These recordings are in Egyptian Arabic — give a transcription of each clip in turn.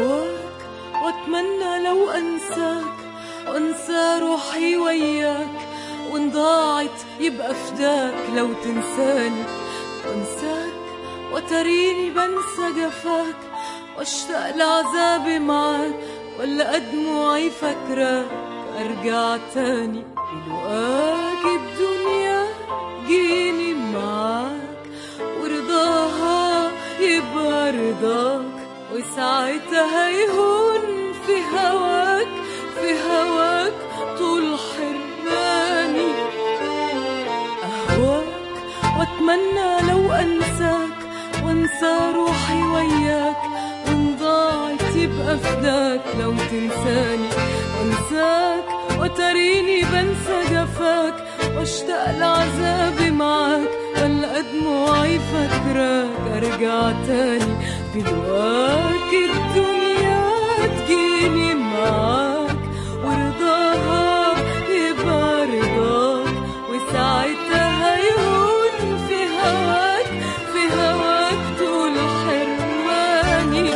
أهواك وأتمنى لو أنساك وأنسى روحي وياك وإن ضاعت يبقى فداك لو تنساني وأنساك وتريني بنسى جفاك واشتاق لعذابي معاك ولا دموعي فاكراك ارجع تاني بلقاك الدنيا جيني معاك ورضاها يبقى رضاك وساعتها يهون في هواك في هواك طول حرماني أهواك وأتمنى لو أنساك وأنسى روحي وياك وإن ضاعت يبقى فداك لو تنساني وأنساك وتريني بنسى جفاك واشتاق لعذابي معاك ولا دموعي فاكراك ارجع تاني بلواك الدنيا تجيني معاك ورضاها يبقى رضاك وساعتها يهون في هواك في هواك طول حرماني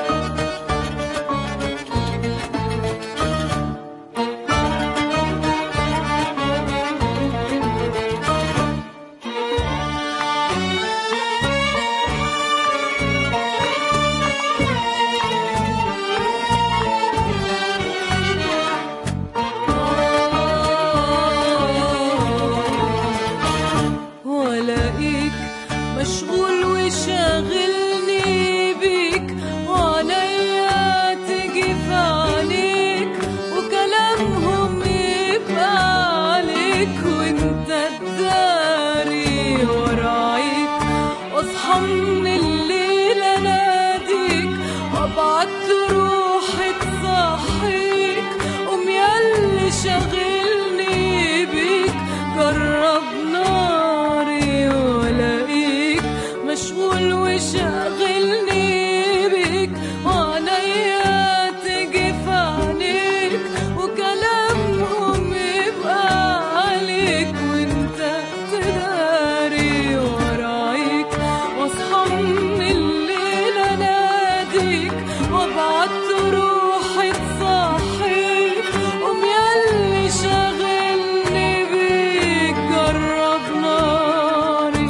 والاقيك مشغول وشاغلني بيك وعليا تجي في عليك وكلامهم يبقى عليك وانت تداري ورايك واصحى من الليل اناديك وابعت روحي تصحيك قوم ياللي شاغلني بيك جرب ناري والاقيك مشغول وشاغلني بيك وعليا تجي في عينيك وكلامهم يبقى عليك وانت تداري ورايك واصحى من الليل اناديك وابعت روحي تصحيك قوم ياللي شاغلني بيك جرب ناري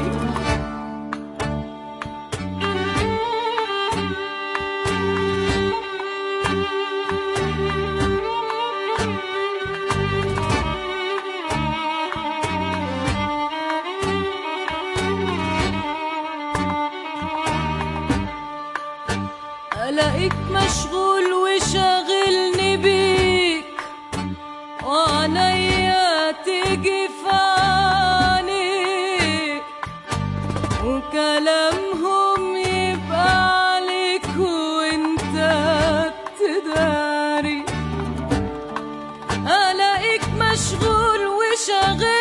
ألاقيك مشغول وشاغلني بيك وعليا تجي في عينيك وكلامهم يبقى عليك وانت تداري ألاقيك مشغول وشاغل